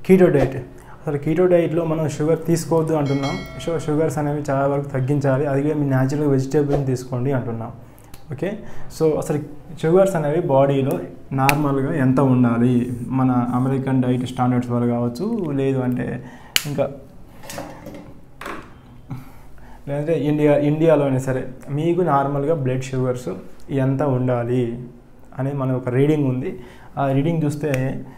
keto diet అసలు keto డైట్లో మనం షుగర్ తీసుకోవద్దు అంటున్నాం సో షుగర్స్ అనేవి చాలా వరకు తగ్గించాలి అదిగే మీ న్యాచురల్ వెజిటేబుల్ని తీసుకోండి అంటున్నాం ఓకే సో అసలు షుగర్స్ అనేవి బాడీలో నార్మల్గా ఎంత ఉండాలి మన అమెరికన్ డైట్ స్టాండర్డ్స్ వల్ల కావచ్చు లేదు అంటే ఇంకా లేదంటే ఇండియా ఇండియాలో అయినా సరే మీకు నార్మల్గా బ్లడ్ షుగర్స్ ఎంత ఉండాలి అని మన ఒక రీడింగ్ ఉంది ఆ రీడింగ్ చూస్తే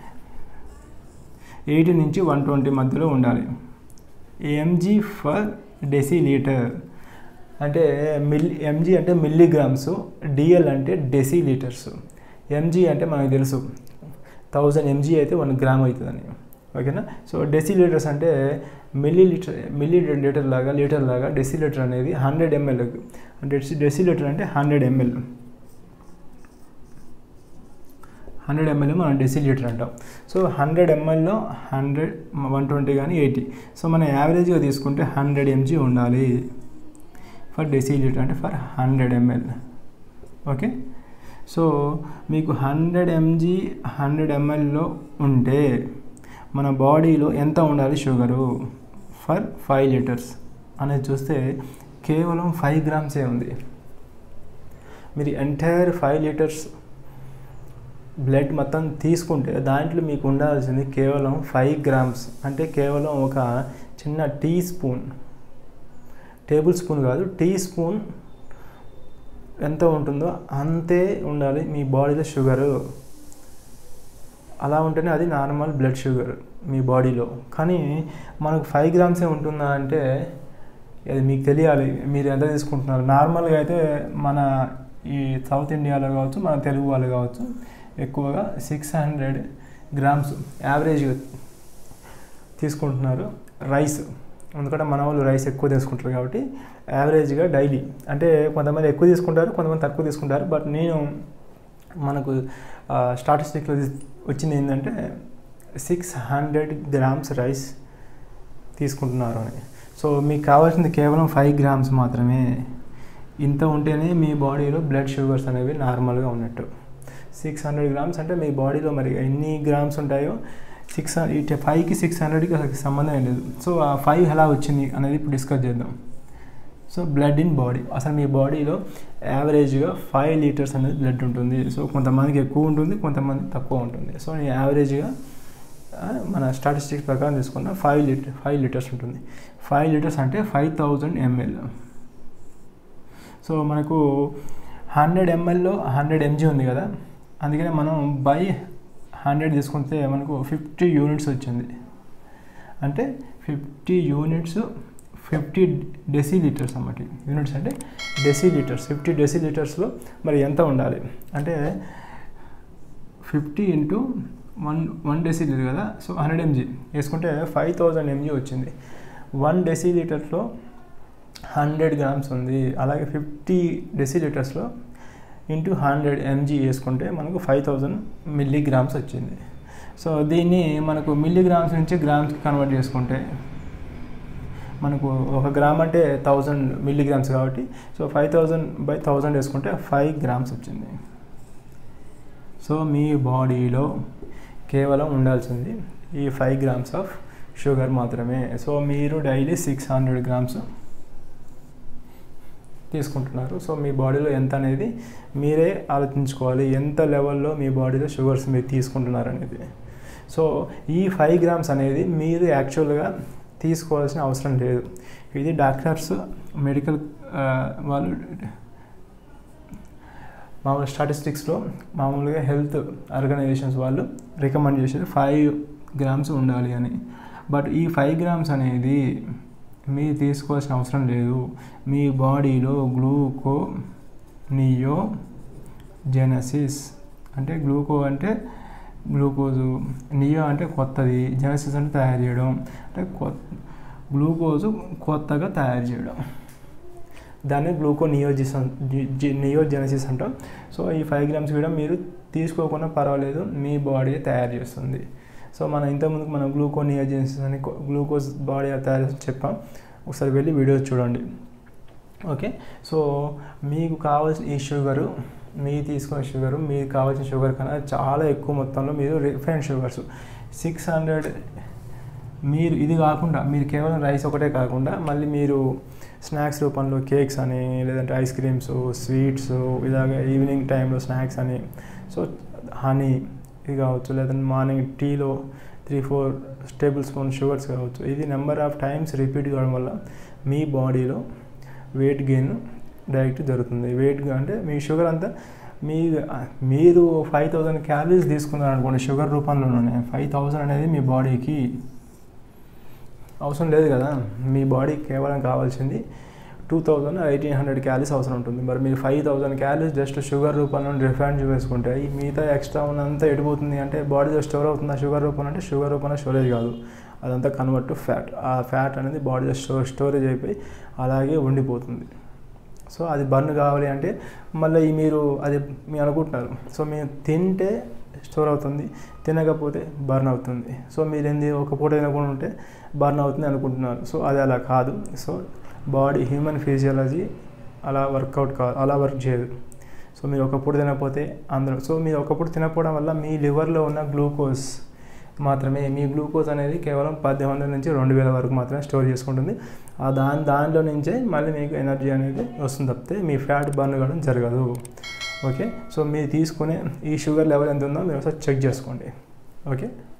ఎయిటీ నుంచి వన్ ట్వంటీ మధ్యలో ఉండాలి ఎంజీ ఫర్ డెసీ లీటర్ అంటే మిల్ ఎంజీ అంటే మిల్లీగ్రామ్స్ డిఎల్ అంటే డెసీ లీటర్స్ ఎంజీ అంటే మనకు తెలుసు థౌజండ్ ఎంజీ అయితే వన్ గ్రామ్ అవుతుందని ఓకేనా సో డెసీ లీటర్స్ అంటే మిల్లీ లీటర్ మిల్లీ లీటర్ లాగా లీటర్ లాగా డెసీ లీటర్ అనేది హండ్రెడ్ ఎంఎల్ డెసీ డెసీ లీటర్ అంటే హండ్రెడ్ ఎంఎల్ హండ్రెడ్ ఎంఎల్ మనం డెసీ లీటర్ అంటాం సో హండ్రెడ్ ఎంఎల్లో హండ్రెడ్ వన్ ట్వంటీ కానీ ఎయిటీ సో మనం యావరేజ్గా తీసుకుంటే హండ్రెడ్ ఎంజీ ఉండాలి ఫర్ డెసీ లీటర్ అంటే per hundred ml okay so మీకు హండ్రెడ్ ఎంజీ హండ్రెడ్ ఎంఎల్లో ఉంటే మన బాడీలో ఎంత ఉండాలి షుగరు ఫర్ ఫైవ్ లీటర్స్ అనేది చూస్తే కేవలం ఫైవ్ గ్రామ్సే ఉంది మీరు ఎంటైర్ ఫైవ్ లీటర్స్ బ్లడ్ మొత్తం తీసుకుంటే దాంట్లో మీకు ఉండాల్సింది కేవలం ఫైవ్ గ్రామ్స్ అంటే కేవలం ఒక చిన్న టీ స్పూన్ టేబుల్ స్పూన్ కాదు టీ స్పూన్ ఎంత ఉంటుందో అంతే ఉండాలి మీ బాడీలో షుగరు అలా ఉంటేనే అది నార్మల్ బ్లడ్ షుగర్ మీ బాడీలో కానీ మనకు ఫైవ్ గ్రామ్సే ఉంటుందా అంటే అది మీకు తెలియాలి మీరు ఎంత తీసుకుంటున్నారు నార్మల్గా అయితే మన ఈ సౌత్ ఇండియాలో కావచ్చు మన తెలుగు వాళ్ళు కావచ్చు ఎక్కువగా సిక్స్ హండ్రెడ్ గ్రామ్స్ యావరేజ్గా తీసుకుంటున్నారు రైస్ ఎందుకంటే మన వాళ్ళు రైస్ ఎక్కువ తీసుకుంటారు కాబట్టి యావరేజ్గా డైలీ అంటే కొంతమంది ఎక్కువ తీసుకుంటారు కొంతమంది తక్కువ తీసుకుంటారు బట్ నేను మనకు స్టాటిస్టిక్లో వచ్చింది ఏంటంటే సిక్స్ హండ్రెడ్ గ్రామ్స్ రైస్ తీసుకుంటున్నారు అని సో మీకు కావాల్సింది కేవలం ఫైవ్ గ్రామ్స్ మాత్రమే ఇంత ఉంటేనే మీ బాడీలో బ్లడ్ షుగర్స్ అనేవి నార్మల్గా ఉన్నట్టు సిక్స్ హండ్రెడ్ గ్రామ్స్ అంటే మీ బాడీలో మరి ఎన్ని గ్రామ్స్ ఉంటాయో సిక్స్ ఇటు ఫైవ్కి సిక్స్ హండ్రెడ్కి అసలు సంబంధం ఏం లేదు సో ఆ ఫైవ్ ఎలా వచ్చింది అనేది ఇప్పుడు డిస్కస్ చేద్దాం సో బ్లడ్ ఇన్ బాడీ అసలు మీ బాడీలో యావరేజ్గా ఫైవ్ లీటర్స్ అనేది బ్లడ్ ఉంటుంది సో కొంతమందికి ఎక్కువ ఉంటుంది కొంతమంది తక్కువ ఉంటుంది సో నేను యావరేజ్గా మన స్టాటిస్టిక్స్ ప్రకారం తీసుకున్న ఫైవ్ లీటర్ ఫైవ్ లీటర్స్ ఉంటుంది ఫైవ్ లీటర్స్ అంటే ఫైవ్ థౌజండ్ ఎంఎల్ సో మనకు హండ్రెడ్ ఎంఎల్లో హండ్రెడ్ ఎంజీ ఉంది కదా అందుకనే మనం బై హండ్రెడ్ తీసుకుంటే మనకు ఫిఫ్టీ యూనిట్స్ వచ్చింది అంటే fifty units fifty decilitres అన్నమాట యూనిట్స్ అంటే డెసీ లీటర్స్ ఫిఫ్టీ డెసీ లీటర్స్లో మరి ఎంత ఉండాలి అంటే fifty into one one decilitre కదా సో హండ్రెడ్ ఎంజీ వేసుకుంటే ఫైవ్ థౌజండ్ ఎంజీ వచ్చింది వన్ డెసీ లీటర్లో హండ్రెడ్ గ్రామ్స్ ఉంది అలాగే ఫిఫ్టీ డెసీ లీటర్స్లో ఇంటూ హండ్రెడ్ ఎంజీ వేసుకుంటే మనకు ఫైవ్ థౌజండ్ మిల్లీగ్రామ్స్ వచ్చింది సో దీన్ని మనకు మిల్లీగ్రామ్స్ నుంచి గ్రామ్స్కి కన్వర్ట్ చేసుకుంటే మనకు ఒక గ్రామ్ అంటే థౌజండ్ మిల్లీగ్రామ్స్ కాబట్టి so five thousand by thousand వేసుకుంటే ఫైవ్ గ్రామ్స్ వచ్చింది సో మీ బాడీలో కేవలం ఉండాల్సింది ఈ ఫైవ్ గ్రామ్స్ ఆఫ్ షుగర్ మాత్రమే సో మీరు డైలీ సిక్స్ హండ్రెడ్ గ్రామ్స్ తీసుకుంటున్నారు సో మీ బాడీలో ఎంత అనేది మీరే ఆలోచించుకోవాలి ఎంత లెవెల్లో మీ బాడీలో షుగర్స్ మీరు తీసుకుంటున్నారు అనేది సో ఈ ఫైవ్ గ్రామ్స్ అనేది మీరు యాక్చువల్గా తీసుకోవాల్సిన అవసరం లేదు ఇది డాక్టర్స్ మెడికల్ వాళ్ళు మామూలు స్టాటిస్టిక్స్లో మామూలుగా హెల్త్ ఆర్గనైజేషన్స్ వాళ్ళు రికమెండ్ చేసేది ఫైవ్ గ్రామ్స్ ఉండాలి అని బట్ ఈ ఫైవ్ గ్రామ్స్ అనేది మీరు తీసుకోవాల్సిన అవసరం లేదు మీ బాడీలో గ్లూకో నియో జెనసిస్ అంటే గ్లూకో అంటే గ్లూకోజు నియో అంటే కొత్తది జెనసిస్ అంటే తయారు చేయడం అంటే కొత్త గ్లూకోజు కొత్తగా తయారు చేయడం దాన్ని గ్లూకో నియోజిస్ నియోజెనసిస్ అంటాం సో ఈ ఫైవ్ గ్రామ్స్ కూడా మీరు తీసుకోకుండా పర్వాలేదు మీ బాడీ తయారు చేస్తుంది సో మనం ఇంతకుముందు మనం గ్లూకో నియోజెనసిస్ అని గ్లూకోజ్ బాడీ తయారు చేసి చెప్పాం ఒకసారి వెళ్ళి వీడియోస్ చూడండి ఓకే సో మీకు కావాల్సిన ఈ షుగరు మీరు తీసుకునే షుగరు మీకు కావాల్సిన షుగర్ కన్నా చాలా ఎక్కువ మొత్తంలో మీరు రిఫైన్ షుగర్స్ సిక్స్ హండ్రెడ్ మీరు ఇది కాకుండా మీరు కేవలం రైస్ ఒకటే కాకుండా మళ్ళీ మీరు స్నాక్స్ రూపంలో కేక్స్ అని లేదంటే ఐస్ క్రీమ్స్ స్వీట్స్ ఇలాగ ఈవినింగ్ టైంలో స్నాక్స్ అని సో హనీ ఇది కావచ్చు లేదంటే మార్నింగ్ టీలో three four tablespoon sugars కావచ్చు ఇది నెంబర్ ఆఫ్ టైమ్స్ రిపీట్ కావడం వల్ల మీ బాడీలో వెయిట్ గెయిన్ డైరెక్ట్ జరుగుతుంది వెయిట్ అంటే మీ షుగర్ అంతా మీ మీరు ఫైవ్ థౌజండ్ క్యాలరీస్ తీసుకున్నారు అనుకోండి షుగర్ రూపంలోనే ఫైవ్ థౌజండ్ అనేది మీ బాడీకి అవసరం లేదు కదా మీ బాడీ కేవలం కావాల్సింది two thousand eighteen hundred calories అవసరం ఉంటుంది మరి మీరు five thousand calories just sugar రూపంలో రిఫైండ్ వేసుకుంటే ఈ మిగతా ఎక్స్ట్రా ఉన్నంతా ఎడిపోతుంది అంటే బాడీలో స్టోర్ అవుతుంది షుగర్ రూపంలో అంటే షుగర్ రూపంలో స్టోరేజ్ కాదు అదంతా కన్వర్ట్ టు ఫ్యాట్ ఆ ఫ్యాట్ అనేది బాడీలో స్టోర్ స్టోరేజ్ అయిపోయి అలాగే ఉండిపోతుంది సో అది బర్న్ కావాలి అంటే మళ్ళీ ఈ మీరు అది మీరు అనుకుంటున్నారు సో మీరు తింటే స్టోర్ అవుతుంది తినకపోతే బర్న్ అవుతుంది సో మీరు ఏంది ఒక పూట తినకుండా ఉంటే బర్న్ అవుతుంది అనుకుంటున్నారు సో అది అలా కాదు సో బాడీ హ్యూమన్ ఫిజియాలజీ అలా వర్కౌట్ కాదు అలా వర్క్ చేయదు సో మీరు ఒక పూట తినకపోతే అందరూ సో మీరు ఒక పూట తినకపోవడం వల్ల మీ లివర్లో ఉన్న గ్లూకోజ్ మాత్రమే మీ గ్లూకోజ్ అనేది కేవలం పద్దెనిమిది వందల నుంచి రెండు వేల వరకు మాత్రమే స్టోర్ చేసుకుంటుంది ఆ దాని దానిలో నుంచే మళ్ళీ మీకు ఎనర్జీ అనేది వస్తుంది తప్పితే మీ ఫ్యాట్ బర్న్ కావడం జరగదు ఓకే సో మీరు తీసుకునే ఈ షుగర్ లెవెల్ ఎంత ఉందో మీరు ఒకసారి చెక్ చేసుకోండి ఓకే